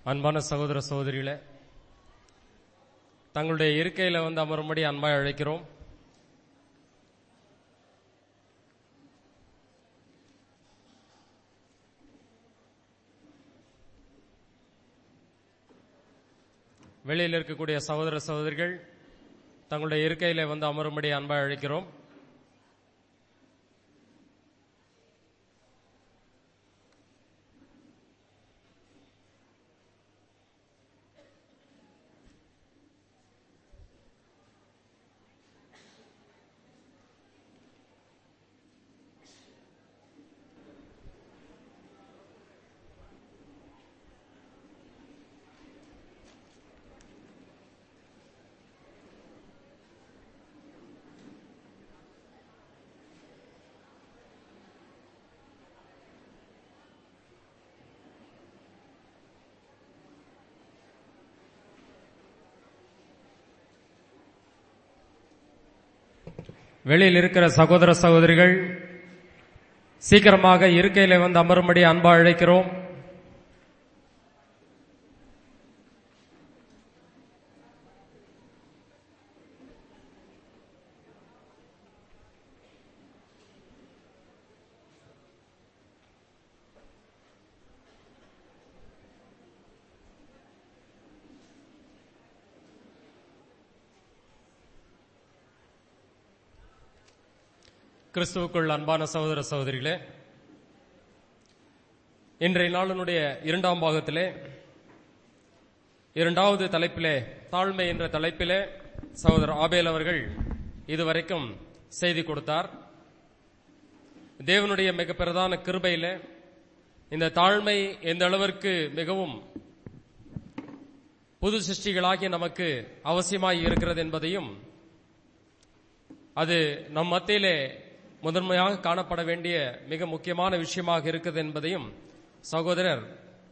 அன்பான சகோதர சகோதரிகளே தங்களுடைய இருக்கையில வந்து அமரும்படி அன்பாய் அழைக்கிறோம் வெளியில் இருக்கக்கூடிய சகோதர சகோதரிகள் தங்களுடைய இருக்கையில வந்து அமரும்படி அன்பாய் அழைக்கிறோம் வெளியில் இருக்கிற சகோதர சகோதரிகள் சீக்கிரமாக இருக்கையில வந்து அமரும்படி அன்பா அழைக்கிறோம் கிறிஸ்துவுக்குள் அன்பான சகோதர சகோதரிகளே இன்றைய நாளினுடைய இரண்டாம் பாகத்திலே இரண்டாவது தலைப்பிலே தாழ்மை என்ற தலைப்பிலே சகோதரர் ஆபேல் அவர்கள் இதுவரைக்கும் செய்தி கொடுத்தார் தேவனுடைய மிக பிரதான கிருபையில இந்த தாழ்மை எந்த அளவிற்கு மிகவும் புது சிருஷ்டிகளாகிய நமக்கு அவசியமாய் இருக்கிறது என்பதையும் அது நம் மத்தியிலே முதன்மையாக காணப்பட வேண்டிய மிக முக்கியமான விஷயமாக இருக்குது என்பதையும் சகோதரர்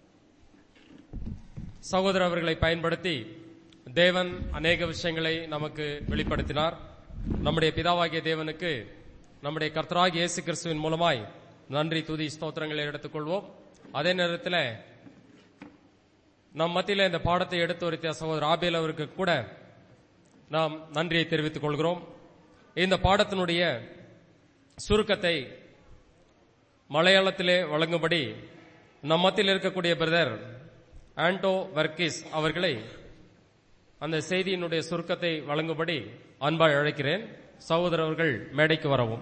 சகோதரர் அவர்களை பயன்படுத்தி தேவன் அநேக விஷயங்களை நமக்கு வெளிப்படுத்தினார் நம்முடைய பிதாவாகிய தேவனுக்கு நம்முடைய கர்த்தராகிய இயேசு கிறிஸ்துவின் மூலமாய் நன்றி துதி ஸ்தோத்திரங்களை எடுத்துக்கொள்வோம் அதே நேரத்தில் நம் மத்தியில் இந்த பாடத்தை எடுத்து உரைத்த சகோதரர் ஆபேல் அவருக்கு கூட நாம் நன்றியை தெரிவித்துக் கொள்கிறோம் இந்த பாடத்தினுடைய சுருக்கத்தை மலையாளத்திலே வழங்கும்படி நம் மத்தியில் இருக்கக்கூடிய பிரதர் ஆண்டோ வர்கிஸ் அவர்களை அந்த செய்தியினுடைய சுருக்கத்தை வழங்கும்படி அன்பாய் அழைக்கிறேன் சகோதரர் அவர்கள் மேடைக்கு வரவும்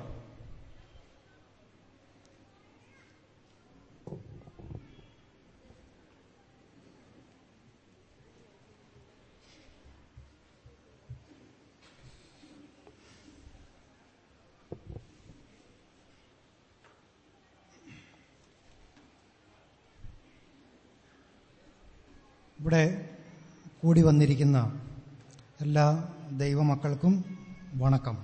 ഇവിടെ കൂടി വന്നിരിക്കുന്ന എല്ലാ ദൈവമക്കൾക്കും വണക്കം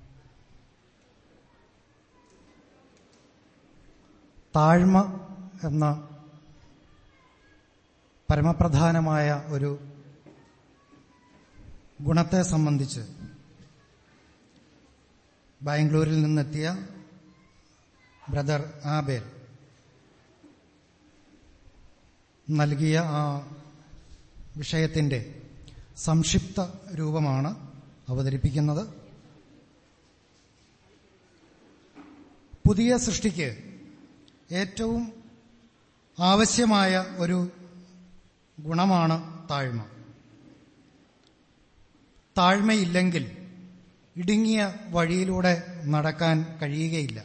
താഴ്മ എന്ന പരമപ്രധാനമായ ഒരു ഗുണത്തെ സംബന്ധിച്ച് ബാംഗ്ലൂരിൽ നിന്നെത്തിയ ബ്രദർ ആബേൽ നൽകിയ ആ വിഷയത്തിന്റെ സംക്ഷിപ്ത രൂപമാണ് അവതരിപ്പിക്കുന്നത് പുതിയ സൃഷ്ടിക്ക് ഏറ്റവും ആവശ്യമായ ഒരു ഗുണമാണ് താഴ്മ താഴ്മയില്ലെങ്കിൽ ഇടുങ്ങിയ വഴിയിലൂടെ നടക്കാൻ കഴിയുകയില്ല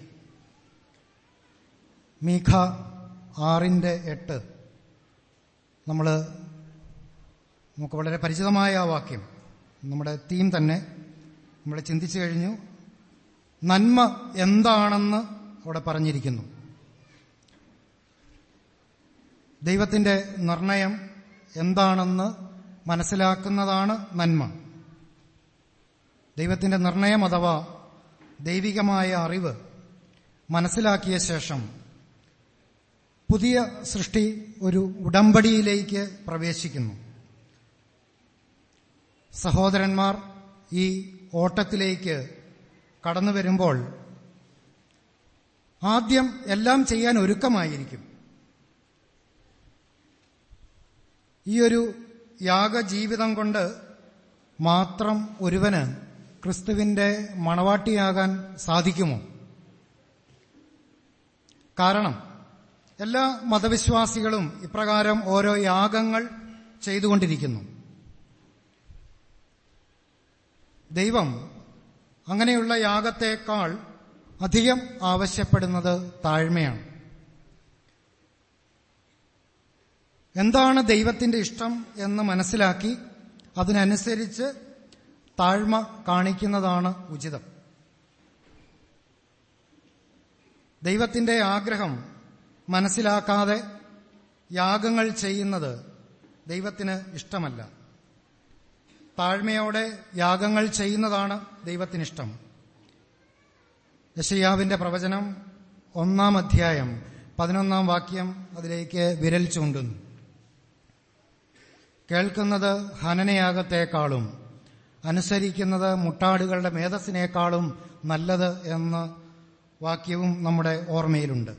മീഖ ആറിന്റെ എട്ട് നമ്മൾ നമുക്ക് വളരെ പരിചിതമായ ആ വാക്യം നമ്മുടെ തീം തന്നെ നമ്മൾ ചിന്തിച്ചു കഴിഞ്ഞു നന്മ എന്താണെന്ന് അവിടെ പറഞ്ഞിരിക്കുന്നു ദൈവത്തിന്റെ നിർണയം എന്താണെന്ന് മനസ്സിലാക്കുന്നതാണ് നന്മ ദൈവത്തിന്റെ നിർണയം അഥവാ ദൈവികമായ അറിവ് മനസ്സിലാക്കിയ ശേഷം പുതിയ സൃഷ്ടി ഒരു ഉടമ്പടിയിലേക്ക് പ്രവേശിക്കുന്നു സഹോദരന്മാർ ഈ ഓട്ടത്തിലേക്ക് കടന്നു വരുമ്പോൾ ആദ്യം എല്ലാം ചെയ്യാൻ ഒരുക്കമായിരിക്കും ഈ ഒരു യാഗജീവിതം കൊണ്ട് മാത്രം ഒരുവന് ക്രിസ്തുവിന്റെ മണവാട്ടിയാകാൻ സാധിക്കുമോ കാരണം എല്ലാ മതവിശ്വാസികളും ഇപ്രകാരം ഓരോ യാഗങ്ങൾ ചെയ്തുകൊണ്ടിരിക്കുന്നു ദൈവം അങ്ങനെയുള്ള യാഗത്തേക്കാൾ അധികം ആവശ്യപ്പെടുന്നത് താഴ്മയാണ് എന്താണ് ദൈവത്തിന്റെ ഇഷ്ടം എന്ന് മനസ്സിലാക്കി അതിനനുസരിച്ച് താഴ്മ കാണിക്കുന്നതാണ് ഉചിതം ദൈവത്തിന്റെ ആഗ്രഹം മനസ്സിലാക്കാതെ യാഗങ്ങൾ ചെയ്യുന്നത് ദൈവത്തിന് ഇഷ്ടമല്ല താഴ്മയോടെ യാഗങ്ങൾ ചെയ്യുന്നതാണ് ദൈവത്തിനിഷ്ടം യശയ്യാവിന്റെ പ്രവചനം ഒന്നാം അധ്യായം പതിനൊന്നാം വാക്യം അതിലേക്ക് വിരൽ ചൂണ്ടുന്നു കേൾക്കുന്നത് ഹനനയാഗത്തേക്കാളും അനുസരിക്കുന്നത് മുട്ടാടുകളുടെ മേധസ്സിനേക്കാളും നല്ലത് എന്ന വാക്യവും നമ്മുടെ ഓർമ്മയിലുണ്ട്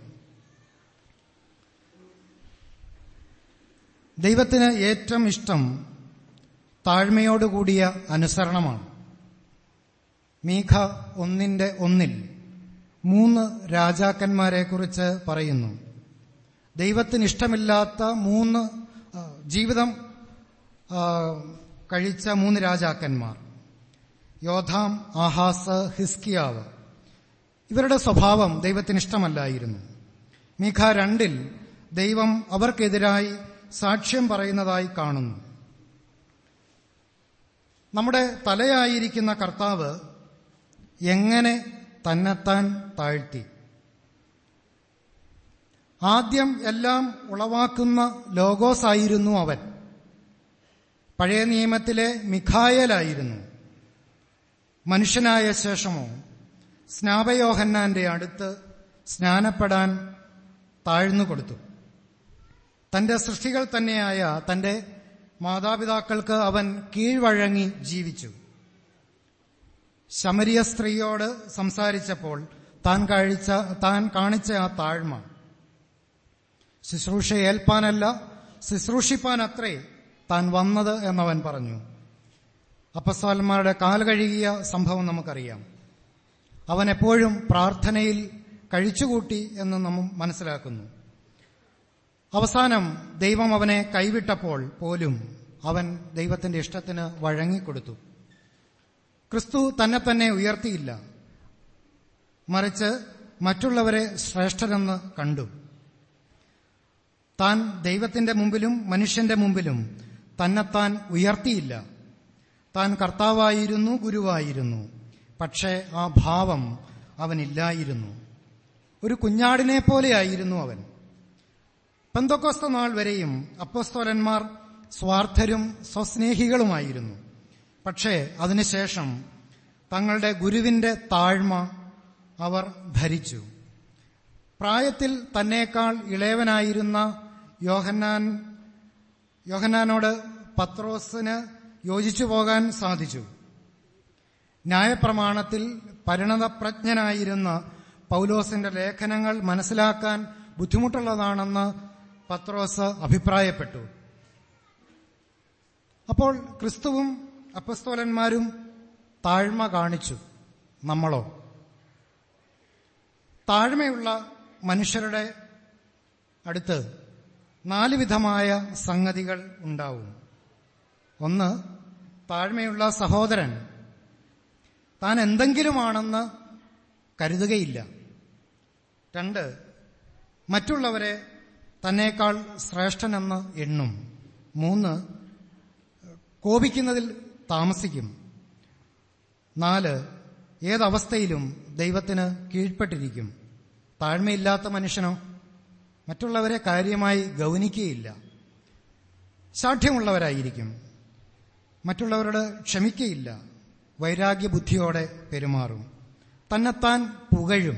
ദൈവത്തിന് ഏറ്റവും ഇഷ്ടം താഴ്മയോടുകൂടിയ അനുസരണമാണ് മീഖ ഒന്നിന്റെ ഒന്നിൽ മൂന്ന് രാജാക്കന്മാരെക്കുറിച്ച് പറയുന്നു ദൈവത്തിന് ഇഷ്ടമില്ലാത്ത മൂന്ന് ആ, ജീവിതം ആ, കഴിച്ച മൂന്ന് രാജാക്കന്മാർ യോധാം ആഹാസ് ഹിസ്കിയാവ് ഇവരുടെ സ്വഭാവം ദൈവത്തിന് ഇഷ്ടമല്ലായിരുന്നു മീഖ രണ്ടിൽ ദൈവം അവർക്കെതിരായി സാക്ഷ്യം പറയുന്നതായി കാണുന്നു നമ്മുടെ തലയായിരിക്കുന്ന കർത്താവ് എങ്ങനെ തന്നെത്താൻ താഴ്ത്തി ആദ്യം എല്ലാം ഉളവാക്കുന്ന ലോഗോസ് ആയിരുന്നു അവൻ പഴയ നിയമത്തിലെ മിഖായലായിരുന്നു മനുഷ്യനായ ശേഷമോ സ്നാപയോഹന്നാന്റെ അടുത്ത് സ്നാനപ്പെടാൻ താഴ്ന്നു കൊടുത്തു തന്റെ സൃഷ്ടികൾ തന്നെയായ തന്റെ മാതാപിതാക്കൾക്ക് അവൻ കീഴ്വഴങ്ങി ജീവിച്ചു ശമരിയ സ്ത്രീയോട് സംസാരിച്ചപ്പോൾ താൻ കഴിച്ച താൻ കാണിച്ച ആ താഴ്മ ശുശ്രൂഷ ഏൽപ്പാനല്ല ശുശ്രൂഷിപ്പാൻ അത്രേ താൻ വന്നത് എന്നവൻ പറഞ്ഞു അപ്പസ്വാലന്മാരുടെ കാൽ കഴുകിയ സംഭവം നമുക്കറിയാം അവൻ എപ്പോഴും പ്രാർത്ഥനയിൽ കഴിച്ചുകൂട്ടി എന്ന് നമ്മൾ മനസ്സിലാക്കുന്നു അവസാനം ദൈവം അവനെ കൈവിട്ടപ്പോൾ പോലും അവൻ ദൈവത്തിന്റെ ഇഷ്ടത്തിന് വഴങ്ങിക്കൊടുത്തു ക്രിസ്തു തന്നെ തന്നെ ഉയർത്തിയില്ല മറിച്ച് മറ്റുള്ളവരെ ശ്രേഷ്ഠരെന്ന് കണ്ടു താൻ ദൈവത്തിന്റെ മുമ്പിലും മനുഷ്യന്റെ മുമ്പിലും തന്നെത്താൻ ഉയർത്തിയില്ല താൻ കർത്താവായിരുന്നു ഗുരുവായിരുന്നു പക്ഷേ ആ ഭാവം അവനില്ലായിരുന്നു ഒരു കുഞ്ഞാടിനെ പോലെയായിരുന്നു അവൻ പെന്തക്കൊസ്ത നാൾ വരെയും അപ്പസ്തോലന്മാർ സ്വാർത്ഥരും സ്വസ്നേഹികളുമായിരുന്നു പക്ഷേ അതിനുശേഷം തങ്ങളുടെ ഗുരുവിന്റെ താഴ്മ അവർ ധരിച്ചു പ്രായത്തിൽ തന്നേക്കാൾ ഇളയവനായിരുന്ന യോഹന്നാൻ യോഹന്നാനോട് പത്രോസിന് യോജിച്ചു പോകാൻ സാധിച്ചു ന്യായപ്രമാണത്തിൽ പരിണതപ്രജ്ഞനായിരുന്ന പൗലോസിന്റെ ലേഖനങ്ങൾ മനസ്സിലാക്കാൻ ബുദ്ധിമുട്ടുള്ളതാണെന്ന് പത്രോസ് അഭിപ്രായപ്പെട്ടു അപ്പോൾ ക്രിസ്തുവും അപ്പസ്തോലന്മാരും താഴ്മ കാണിച്ചു നമ്മളോ താഴ്മയുള്ള മനുഷ്യരുടെ അടുത്ത് നാല് വിധമായ സംഗതികൾ ഉണ്ടാവും ഒന്ന് താഴ്മയുള്ള സഹോദരൻ താൻ എന്തെങ്കിലുമാണെന്ന് കരുതുകയില്ല രണ്ട് മറ്റുള്ളവരെ തന്നേക്കാൾ ശ്രേഷ്ഠനെന്ന് എണ്ണും മൂന്ന് കോപിക്കുന്നതിൽ താമസിക്കും നാല് ഏതവസ്ഥയിലും ദൈവത്തിന് കീഴ്പ്പെട്ടിരിക്കും താഴ്മയില്ലാത്ത മനുഷ്യനോ മറ്റുള്ളവരെ കാര്യമായി ഗൗനിക്കുകയില്ല ശാഠ്യമുള്ളവരായിരിക്കും മറ്റുള്ളവരോട് ക്ഷമിക്കയില്ല വൈരാഗ്യ ബുദ്ധിയോടെ പെരുമാറും തന്നെത്താൻ പുകഴും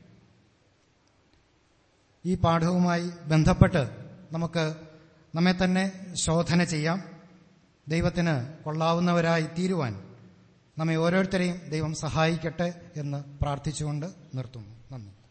ഈ പാഠവുമായി ബന്ധപ്പെട്ട് നമുക്ക് നമ്മെ തന്നെ ശോധന ചെയ്യാം ദൈവത്തിന് കൊള്ളാവുന്നവരായി തീരുവാൻ നമ്മെ ഓരോരുത്തരെയും ദൈവം സഹായിക്കട്ടെ എന്ന് പ്രാർത്ഥിച്ചുകൊണ്ട് നിർത്തുന്നു നന്ദി